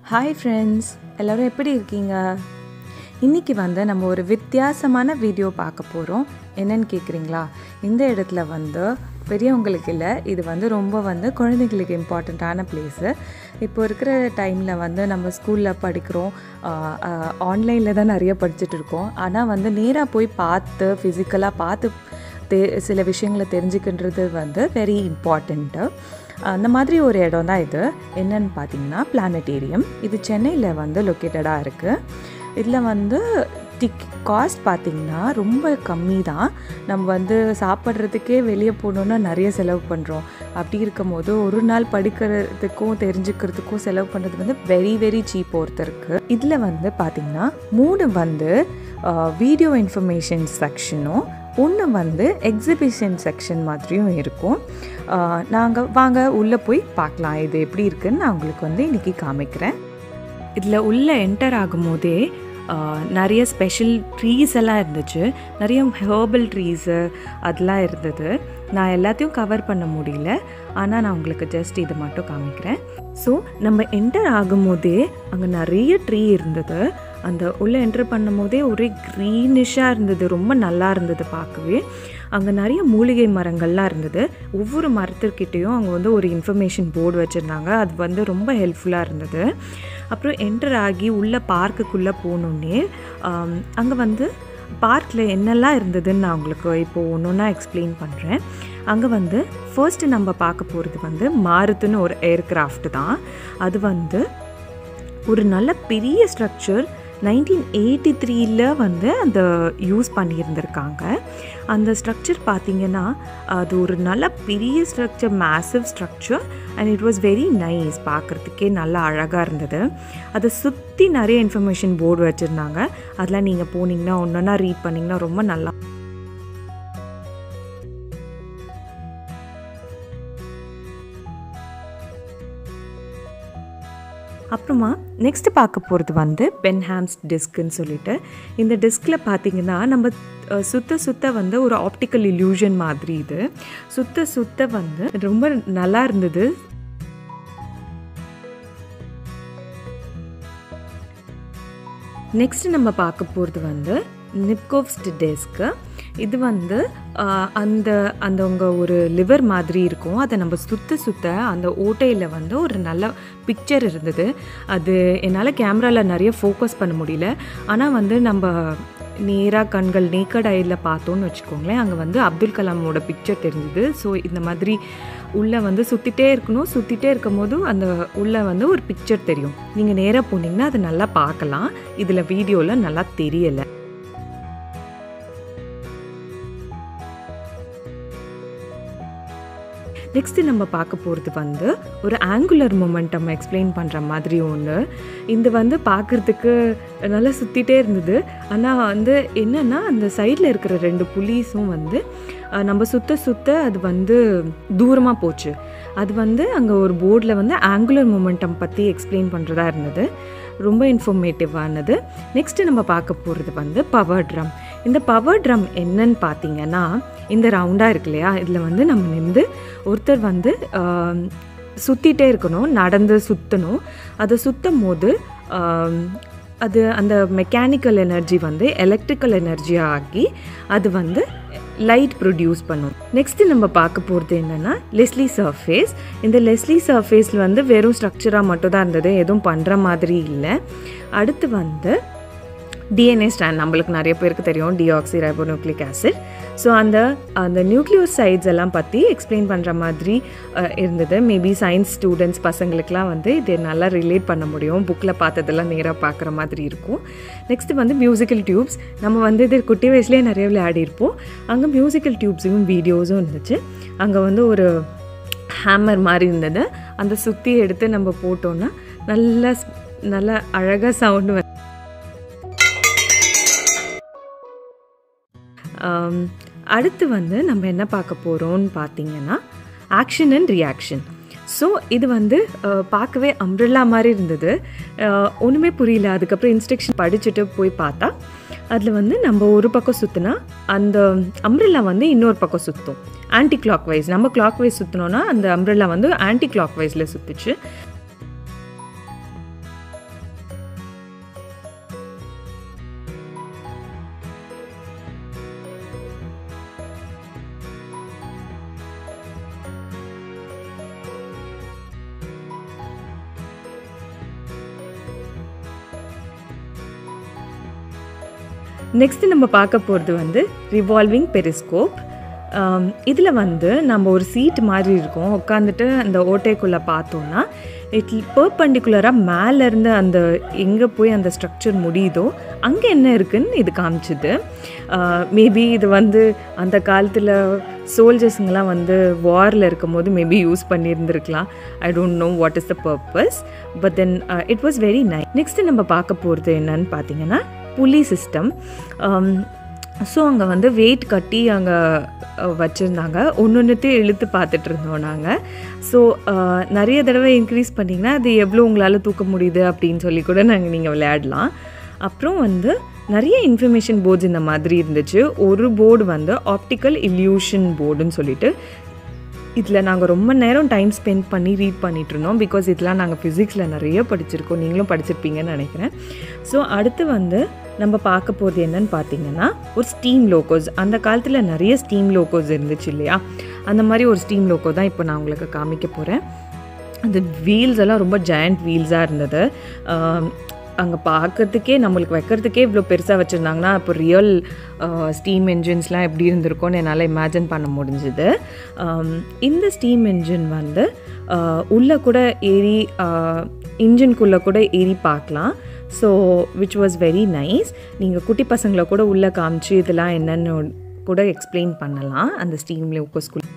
hi friends எல்லோரும் எப்படி இருக்கீங்க இன்றைக்கி வந்து நம்ம ஒரு வித்தியாசமான வீடியோ பார்க்க போகிறோம் என்னன்னு கேட்குறீங்களா இந்த இடத்துல வந்து பெரியவங்களுக்கு இல்லை இது வந்து ரொம்ப வந்து குழந்தைங்களுக்கு இம்பார்ட்டண்ட்டான பிளேஸு இப்போ இருக்கிற டைமில் வந்து நம்ம ஸ்கூலில் படிக்கிறோம் ஆன்லைனில் தான் நிறைய படிச்சுட்டு இருக்கோம் ஆனால் வந்து நேராக போய் பார்த்து ஃபிசிக்கலாக பார்த்து தெ சில விஷயங்களை தெரிஞ்சுக்கின்றது வந்து வெரி இம்பார்ட்டண்ட்டு அந்த மாதிரி ஒரு இடம் தான் இது என்னன்னு பார்த்தீங்கன்னா பிளானட்டேரியம் இது சென்னையில் வந்து லொக்கேட்டடாக இருக்குது இதில் வந்து டிக் காஸ்ட் பார்த்திங்கன்னா ரொம்ப கம்மி தான் நம்ம வந்து சாப்பிட்றதுக்கே வெளியே போகணுன்னா நிறைய செலவு பண்ணுறோம் அப்படி இருக்கும் போது ஒரு நாள் படிக்கிறதுக்கும் தெரிஞ்சுக்கிறதுக்கும் செலவு பண்ணுறது வந்து வெரி வெரி சீப் ஒருத்தருக்கு இதில் வந்து பார்த்திங்கன்னா மூணு வந்து வீடியோ இன்ஃபர்மேஷன் செக்ஷனும் ஒன்று வந்து எக்ஸிபிஷன் செக்ஷன் மாதிரியும் இருக்கும் நாங்கள் வாங்க உள்ளே போய் பார்க்கலாம் இது எப்படி இருக்குன்னு நான் உங்களுக்கு வந்து இன்றைக்கி காமிக்கிறேன் இதில் உள்ளே என்டர் ஆகும்போதே நிறைய ஸ்பெஷல் ட்ரீஸ் எல்லாம் இருந்துச்சு நிறைய ஹேர்பல் ட்ரீஸு அதெல்லாம் இருந்தது நான் எல்லாத்தையும் கவர் பண்ண முடியல ஆனால் நான் உங்களுக்கு ஜஸ்ட் இதை மட்டும் காமிக்கிறேன் ஸோ நம்ம என்டர் ஆகும்போதே அங்கே நிறைய ட்ரீ இருந்தது அந்த உள்ளே என்டர் பண்ணும் போதே ஒரே க்ரீனிஷாக இருந்தது ரொம்ப நல்லா இருந்தது பார்க்கவே அங்கே நிறைய மூலிகை மரங்கள்லாம் இருந்தது ஒவ்வொரு மரத்துக்கிட்டேயும் அவங்க வந்து ஒரு இன்ஃபர்மேஷன் போர்டு வச்சுருந்தாங்க அது வந்து ரொம்ப ஹெல்ப்ஃபுல்லாக இருந்தது அப்புறம் என்டர் ஆகி உள்ளே பார்க்குக்குள்ளே போனோடனே அங்கே வந்து பார்க்கில் என்னெல்லாம் இருந்ததுன்னு நான் உங்களுக்கு இப்போது ஒன்று ஒன்றா எக்ஸ்பிளைன் பண்ணுறேன் அங்கே வந்து ஃபர்ஸ்ட்டு நம்ம பார்க்க போகிறது வந்து மாருத்துன்னு ஒரு ஏர்க்ராஃப்ட் தான் அது வந்து ஒரு நல்ல பெரிய ஸ்ட்ரக்சர் நைன்டீன் எயிட்டி த்ரீல வந்து அந்த யூஸ் பண்ணியிருந்திருக்காங்க அந்த ஸ்ட்ரக்சர் பார்த்திங்கன்னா அது ஒரு நல்ல பெரிய structure massive structure and it was very nice பார்க்குறதுக்கே நல்லா அழகாக இருந்தது அதை சுற்றி நிறைய இன்ஃபர்மேஷன் போர்டு வச்சுருந்தாங்க அதெல்லாம் நீங்கள் போனீங்கன்னா ஒன்று ஒன்றா ரீட் பண்ணிங்கன்னா ரொம்ப நல்லா அப்புறமா நெக்ஸ்ட் பார்க்க போகிறது வந்து பென்ஹாம்ஸ் டிஸ்க்குன்னு சொல்லிட்டு இந்த டிஸ்கில் பார்த்தீங்கன்னா நம்ம சுத்த சுத்த வந்து ஒரு ஆப்டிக்கல் இல்யூஷன் மாதிரி இது சுத்த சுத்த வந்து ரொம்ப நல்லா இருந்தது நெக்ஸ்ட் நம்ம பார்க்க போகிறது வந்து நிப்கோவ்ஸ்ட் டெஸ்க்கு இது வந்து அந்த அந்த உங்கள் ஒரு லிவர் மாதிரி இருக்கும் அதை நம்ம சுத்த சுத்த அந்த ஓட்டையில் வந்து ஒரு நல்ல பிக்சர் இருந்தது அது என்னால் கேமராவில் நிறைய ஃபோக்கஸ் பண்ண முடியல ஆனால் வந்து நம்ம நேராக கண்கள் நேக்கட் ஐயில் பார்த்தோன்னு வச்சுக்கோங்களேன் அங்கே வந்து அப்துல் கலாமோட பிக்சர் தெரிஞ்சுது ஸோ இந்த மாதிரி உள்ளே வந்து சுற்றிட்டே இருக்கணும் சுற்றிட்டே இருக்கும் போது அந்த உள்ளே வந்து ஒரு பிக்சர் தெரியும் நீங்கள் நேராக போனீங்கன்னா அதை நல்லா பார்க்கலாம் இதில் வீடியோவில் நல்லா தெரியலை நெக்ஸ்ட்டு நம்ம பார்க்க போகிறது வந்து ஒரு ஆங்குலர் மூமெண்டம் எக்ஸ்பிளைன் பண்ணுற மாதிரி ஒன்று இது வந்து பார்க்குறதுக்கு நல்லா சுற்றிட்டே இருந்தது ஆனால் வந்து என்னென்னா அந்த சைடில் இருக்கிற ரெண்டு புலீஸும் வந்து நம்ம சுத்த சுத்த அது வந்து தூரமாக போச்சு அது வந்து அங்கே ஒரு போர்டில் வந்து ஆங்குலர் மூமெண்டம் பற்றி எக்ஸ்பிளைன் பண்ணுறதா இருந்தது ரொம்ப இன்ஃபர்மேட்டிவானது நெக்ஸ்ட்டு நம்ம பார்க்க போகிறது வந்து பவர் ட்ரம் இந்த பவர் ட்ரம் என்னன்னு பார்த்தீங்கன்னா இந்த ரவுண்டாக இருக்கு இல்லையா இதில் வந்து நம்ம நின்று ஒருத்தர் வந்து சுற்றிட்டே இருக்கணும் நடந்து சுற்றணும் அதை சுற்றும் போது அது அந்த மெக்கானிக்கல் எனர்ஜி வந்து எலக்ட்ரிக்கல் எனர்ஜியாக ஆக்கி அது வந்து லைட் ப்ரொடியூஸ் பண்ணும் நெக்ஸ்ட்டு நம்ம பார்க்க போகிறது என்னென்னா லெஸ்லி சர்ஃபேஸ் இந்த லெஸ்லி சர்ஃபேஸில் வந்து வெறும் ஸ்ட்ரக்சராக மட்டும் தான் இருந்தது எதுவும் பண்ணுற மாதிரி இல்லை அடுத்து வந்து டிஎன்ஏ ஸ்டாண்ட் நம்மளுக்கு நிறைய பேருக்கு தெரியும் டிஆக்சி ரைபோநியூக்ளிக் ஆசிட் ஸோ அந்த அந்த நியூக்ளியோசைட்ஸ் எல்லாம் பற்றி எக்ஸ்பிளைன் பண்ணுற மாதிரி இருந்தது மேபி சயின்ஸ் ஸ்டூடெண்ட்ஸ் பசங்களுக்குலாம் வந்து இது நல்லா ரிலேட் பண்ண முடியும் புக்கில் பார்த்ததெல்லாம் நேராக பார்க்குற மாதிரி இருக்கும் நெக்ஸ்ட்டு வந்து மியூசிக்கல் டியூப்ஸ் நம்ம வந்து இது குட்டி வயசுலேயே நிறைய விளையாடிருப்போம் அங்கே மியூசிக்கல் டியூப்ஸும் வீடியோஸும் இருந்துச்சு அங்கே வந்து ஒரு ஹேமர் மாதிரி இருந்தது அந்த சுற்றி எடுத்து நம்ம போட்டோன்னா நல்லா நல்லா அழகாக சவுண்டு அடுத்து வந்து நம்ம என்ன பார்க்க போகிறோம்னு பார்த்தீங்கன்னா ஆக்ஷன் அண்ட் ரியாக்ஷன் ஸோ இது வந்து பார்க்கவே அம்ப்ரெல்லா மாதிரி இருந்தது ஒன்றுமே புரியல அதுக்கப்புறம் இன்ஸ்ட்ரக்ஷன் படிச்சுட்டு போய் பார்த்தா அதில் வந்து நம்ம ஒரு பக்கம் சுற்றினா அந்த அம்ப்ரெல்லா வந்து இன்னொரு பக்கம் சுற்றும் ஆன்டி கிளாக் வைஸ் நம்ம கிளாக் வைஸ் சுற்றினோன்னா அந்த அம்ப்ரெல்லா வந்து ஆன்டி கிளாக் வைஸில் சுற்றுச்சு நெக்ஸ்ட்டு நம்ம பார்க்க போகிறது வந்து ரிவால்விங் பெரிஸ்கோப் இதில் வந்து நம்ம ஒரு சீட் மாதிரி இருக்கும் உட்காந்துட்டு அந்த ஓட்டைக்குள்ளே பார்த்தோன்னா இட் பர்பண்டிகுலராக மேலேருந்து அந்த எங்கே போய் அந்த ஸ்ட்ரக்சர் முடியுதோ அங்கே என்ன இருக்குன்னு இது காமிச்சுது மேபி இது வந்து அந்த காலத்தில் சோல்ஜர்ஸுங்கெலாம் வந்து வாரில் இருக்கும் போது மேபி யூஸ் பண்ணியிருந்துருக்கலாம் I don't know what is the purpose but then it was very nice next நம்ம பார்க்க போகிறது என்னன்னு பார்த்தீங்கன்னா புலி சிஸ்டம் ஸோ அங்கே வந்து வெயிட் கட்டி அங்கே வச்சுருந்தாங்க ஒன்று ஒன்றுத்தையும் இழுத்து பார்த்துட்டு இருந்தோம் நாங்கள் ஸோ நிறைய தடவை இன்க்ரீஸ் பண்ணிங்கன்னா அது எவ்வளோ உங்களால் தூக்க முடியுது அப்படின்னு சொல்லி கூட நாங்கள் நீங்கள் விளையாடலாம் அப்புறம் வந்து நிறைய இன்ஃபர்மேஷன் போர்ட்ஸ் இந்த மாதிரி இருந்துச்சு ஒரு போர்டு வந்து ஆப்டிக்கல் இல்யூஷன் போர்டுன்னு சொல்லிட்டு இதில் நாங்கள் ரொம்ப நேரம் டைம் ஸ்பெண்ட் பண்ணி ரீட் பண்ணிகிட்டு இருந்தோம் பிகாஸ் இதெல்லாம் நாங்கள் ஃபிசிக்ஸில் நிறைய படிச்சிருக்கோம் நீங்களும் படிச்சிருப்பீங்கன்னு நினைக்கிறேன் ஸோ அடுத்து வந்து நம்ம பார்க்க போகிறது என்னன்னு பார்த்தீங்கன்னா ஒரு ஸ்டீம் லோகோஸ் அந்த காலத்தில் நிறைய ஸ்டீம் லோகோஸ் இருந்துச்சு இல்லையா அந்த மாதிரி ஒரு ஸ்டீம் லோகோ தான் இப்போ நான் உங்களுக்கு காமிக்க போகிறேன் அந்த வீல்ஸ் எல்லாம் ரொம்ப ஜாயிண்ட் வீல்ஸாக இருந்தது அங்கே பார்க்கறதுக்கே நம்மளுக்கு வைக்கிறதுக்கே இவ்வளோ பெருசாக வச்சுருந்தாங்கன்னா இப்போ ரியல் ஸ்டீம் என்ஜின்ஸ்லாம் எப்படி இருந்திருக்கும்னு என்னால் இமேஜின் பண்ண முடிஞ்சுது இந்த ஸ்டீம் என்ஜின் வந்து உள்ளே கூட ஏறி இன்ஜின்குள்ளே கூட ஏறி பார்க்கலாம் so which was very nice நீங்கள் குட்டி பசங்களை கூட உள்ளே காமிச்சு இதெல்லாம் என்னென்னு கூட எக்ஸ்பிளைன் பண்ணலாம் அந்த ஸ்டீம் லோக்கோ ஸ்கூல்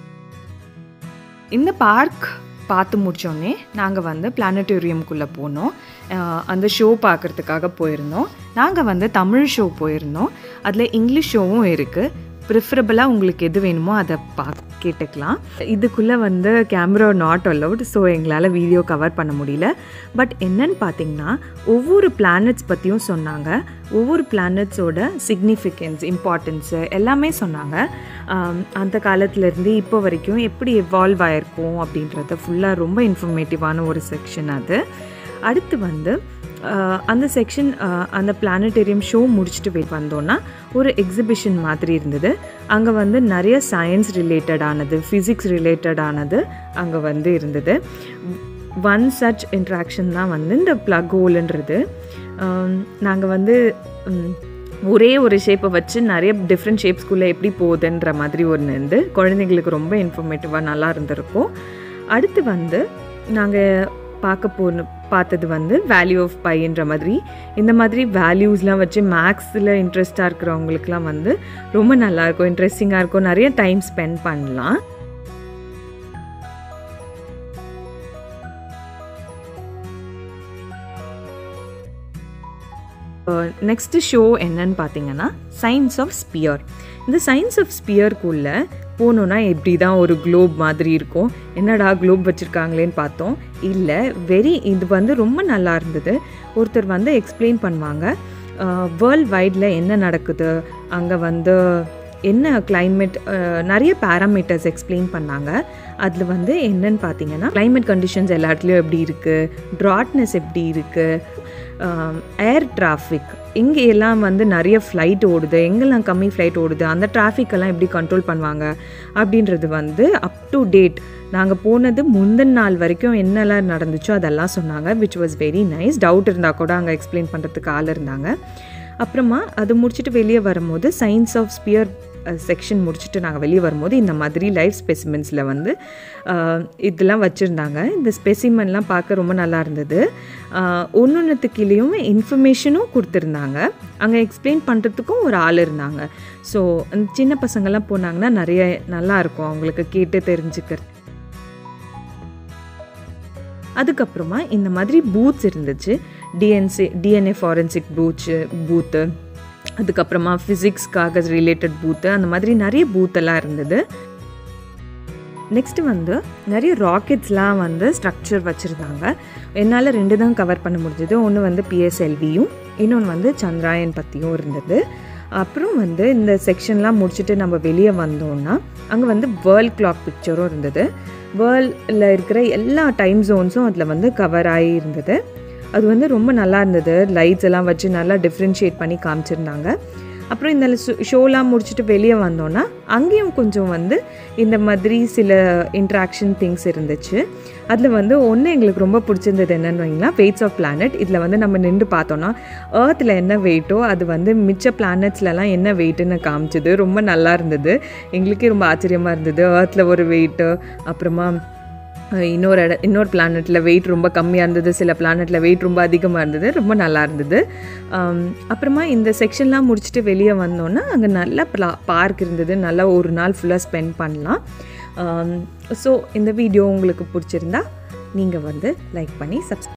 இந்த பார்க் பார்த்து முடித்தோடனே நாங்கள் வந்து பிளானட்டோரியம்குள்ளே போனோம் அந்த ஷோ பார்க்குறதுக்காக போயிருந்தோம் நாங்கள் வந்து தமிழ் ஷோ போயிருந்தோம் அதில் இங்கிலீஷ் ஷோவும் இருக்குது ப்ரிஃபரபிளாக உங்களுக்கு எது வேணுமோ அதை பா கேட்டுக்கலாம் இதுக்குள்ளே வந்து கேமரா நாட் அலவுட் ஸோ எங்களால் வீடியோ கவர் பண்ண முடியல பட் என்னன்னு பார்த்தீங்கன்னா ஒவ்வொரு பிளானட்ஸ் பற்றியும் சொன்னாங்க ஒவ்வொரு பிளானட்ஸோட சிக்னிஃபிகன்ஸ் இம்பார்ட்டன்ஸு எல்லாமே சொன்னாங்க அந்த காலத்துலேருந்து இப்போ வரைக்கும் எப்படி எவால்வ் ஆகிருக்கும் அப்படின்றத ஃபுல்லாக ரொம்ப இன்ஃபர்மேட்டிவான ஒரு செக்ஷன் அது அடுத்து வந்து அந்த செக்ஷன் அந்த பிளானட்டேரியம் ஷோ முடிச்சுட்டு போய் வந்தோன்னா ஒரு எக்ஸிபிஷன் மாதிரி இருந்தது அங்கே வந்து நிறைய சயின்ஸ் ரிலேட்டடானது ஃபிசிக்ஸ் ரிலேட்டடானது அங்கே வந்து இருந்தது ஒன் சச் இன்ட்ராக்ஷன் தான் வந்து இந்த ப்ளக் ஹோல்ன்றது நாங்கள் வந்து ஒரே ஒரு ஷேப்பை வச்சு நிறைய டிஃப்ரெண்ட் ஷேப்ஸ்குள்ளே எப்படி போகுதுன்ற மாதிரி ஒன்று இருந்து குழந்தைங்களுக்கு ரொம்ப இன்ஃபர்மேட்டிவாக நல்லா இருந்திருக்கும் அடுத்து வந்து நாங்கள் பார்க்க போன பார்த்தது வந்து வேல்யூ ஆஃப் பைன்ற மாதிரி இந்த மாதிரி வேல்யூஸ்லாம் வச்சு மேக்ஸில் இன்ட்ரெஸ்டாக இருக்கிறவங்களுக்குலாம் வந்து ரொம்ப நல்லாயிருக்கும் இன்ட்ரெஸ்டிங்காக இருக்கும் நிறைய டைம் ஸ்பெண்ட் பண்ணலாம் நெக்ஸ்ட்டு ஷோ என்னன்னு பார்த்தீங்கன்னா சயின்ஸ் ஆஃப் ஸ்பியர் இந்த சயின்ஸ் ஆஃப் ஸ்பியர்க்குள்ளே போனோன்னா எப்படி தான் ஒரு குளோப் மாதிரி இருக்கும் என்னடா குளோப் வச்சுருக்காங்களேன்னு பார்த்தோம் இல்லை வெரி இது வந்து ரொம்ப நல்லா இருந்தது ஒருத்தர் வந்து எக்ஸ்பிளைன் பண்ணுவாங்க வேர்ல்ட் வைடில் என்ன நடக்குது அங்கே வந்து என்ன கிளைமேட் நிறைய பேராமீட்டர்ஸ் எக்ஸ்பிளைன் பண்ணாங்க அதில் வந்து என்னன்னு பார்த்தீங்கன்னா கிளைமேட் கண்டிஷன்ஸ் எல்லா இடத்துலையும் எப்படி இருக்குது ட்ராட்னஸ் எப்படி இருக்குது ஏர் டிராஃபிக் இங்கே எல்லாம் வந்து நிறைய ஃப்ளைட் ஓடுது எங்கெல்லாம் கம்மி ஃப்ளைட் ஓடுது அந்த டிராஃபிக்கெல்லாம் எப்படி கண்ட்ரோல் பண்ணுவாங்க அப்படின்றது வந்து அப் டு டேட் நாங்கள் போனது முந்தின நாள் வரைக்கும் என்னெல்லாம் நடந்துச்சோ அதெல்லாம் சொன்னாங்க which was very nice doubt இருந்தால் கூட அங்கே எக்ஸ்பிளைன் பண்ணுறதுக்கு ஆள் இருந்தாங்க அப்புறமா அது முடிச்சுட்டு வெளியே வரும்போது சயின்ஸ் ஆஃப் ஸ்பியர் செக்ஷன் முடிச்சுட்டு நாங்கள் வெளியே வரும்போது இந்த மாதிரி லைஃப் ஸ்பெசிமென்ஸில் வந்து இதெல்லாம் வச்சுருந்தாங்க இந்த ஸ்பெசிமென்லாம் பார்க்க ரொம்ப நல்லா இருந்தது ஒன்று ஒன்றுத்துக்கிலேயும் இன்ஃபர்மேஷனும் கொடுத்துருந்தாங்க அங்கே எக்ஸ்பிளைன் பண்ணுறதுக்கும் ஒரு ஆள் இருந்தாங்க ஸோ சின்ன பசங்கள்லாம் போனாங்கன்னா நிறைய நல்லாயிருக்கும் அவங்களுக்கு கேட்டு தெரிஞ்சுக்கிறது அதுக்கப்புறமா இந்த மாதிரி பூத்ஸ் இருந்துச்சு டிஎன்சி டிஎன்ஏ ஃபாரன்சிக் பூச்சு பூத்து அதுக்கப்புறமா ஃபிசிக்ஸ்க்காக ரிலேட்டட் பூத்து அந்த மாதிரி நிறைய பூத்தெல்லாம் இருந்தது நெக்ஸ்ட்டு வந்து நிறைய ராக்கெட்ஸ்லாம் வந்து ஸ்ட்ரக்சர் வச்சுருந்தாங்க என்னால் ரெண்டு தான் கவர் பண்ண முடிஞ்சது ஒன்று வந்து பிஎஸ்எல்வியும் இன்னொன்று வந்து சந்திராயன் பற்றியும் இருந்தது அப்புறம் வந்து இந்த செக்ஷன்லாம் முடிச்சுட்டு நம்ம வெளியே வந்தோம்னா அங்கே வந்து வேர்ல்ட் கிளாக் பிக்சரும் இருந்தது வேர்ல்டில் இருக்கிற எல்லா டைம் ஜோன்ஸும் அதில் வந்து கவர் ஆகி இருந்தது அது வந்து ரொம்ப நல்லா இருந்தது லைட்ஸ் எல்லாம் வச்சு நல்லா டிஃப்ரென்ஷியேட் பண்ணி காமிச்சிருந்தாங்க அப்புறம் இந்த ஷோலாம் முடிச்சுட்டு வெளியே வந்தோன்னா அங்கேயும் கொஞ்சம் வந்து இந்த மாதிரி சில இன்ட்ராக்ஷன் திங்ஸ் இருந்துச்சு அதில் வந்து ஒன்று எங்களுக்கு ரொம்ப பிடிச்சிருந்தது என்னென்னு வைங்களா வெயிட்ஸ் ஆஃப் பிளானட் இதில் வந்து நம்ம நின்று பார்த்தோன்னா ஏர்த்தில் என்ன வெயிட்டோ அது வந்து மிச்ச பிளானட்ஸ்லலாம் என்ன வெயிட்டுன்னு காமிச்சது ரொம்ப நல்லா இருந்தது எங்களுக்கே ரொம்ப ஆச்சரியமாக இருந்தது ஏர்த்தில் ஒரு வெயிட்டு அப்புறமா இன்னொரு இட இன்னொரு பிளானட்டில் வெயிட் ரொம்ப கம்மியாக இருந்தது சில பிளானட்டில் வெயிட் ரொம்ப அதிகமாக இருந்தது ரொம்ப நல்லா இருந்தது அப்புறமா இந்த செக்ஷன்லாம் முடிச்சுட்டு வெளியே வந்தோன்னா அங்கே நல்ல ப்ளா பார்க் இருந்தது நல்லா ஒரு நாள் ஃபுல்லாக ஸ்பெண்ட் பண்ணலாம் ஸோ இந்த வீடியோ உங்களுக்கு பிடிச்சிருந்தா நீங்கள் வந்து லைக் பண்ணி சப்ஸ்கிரைப்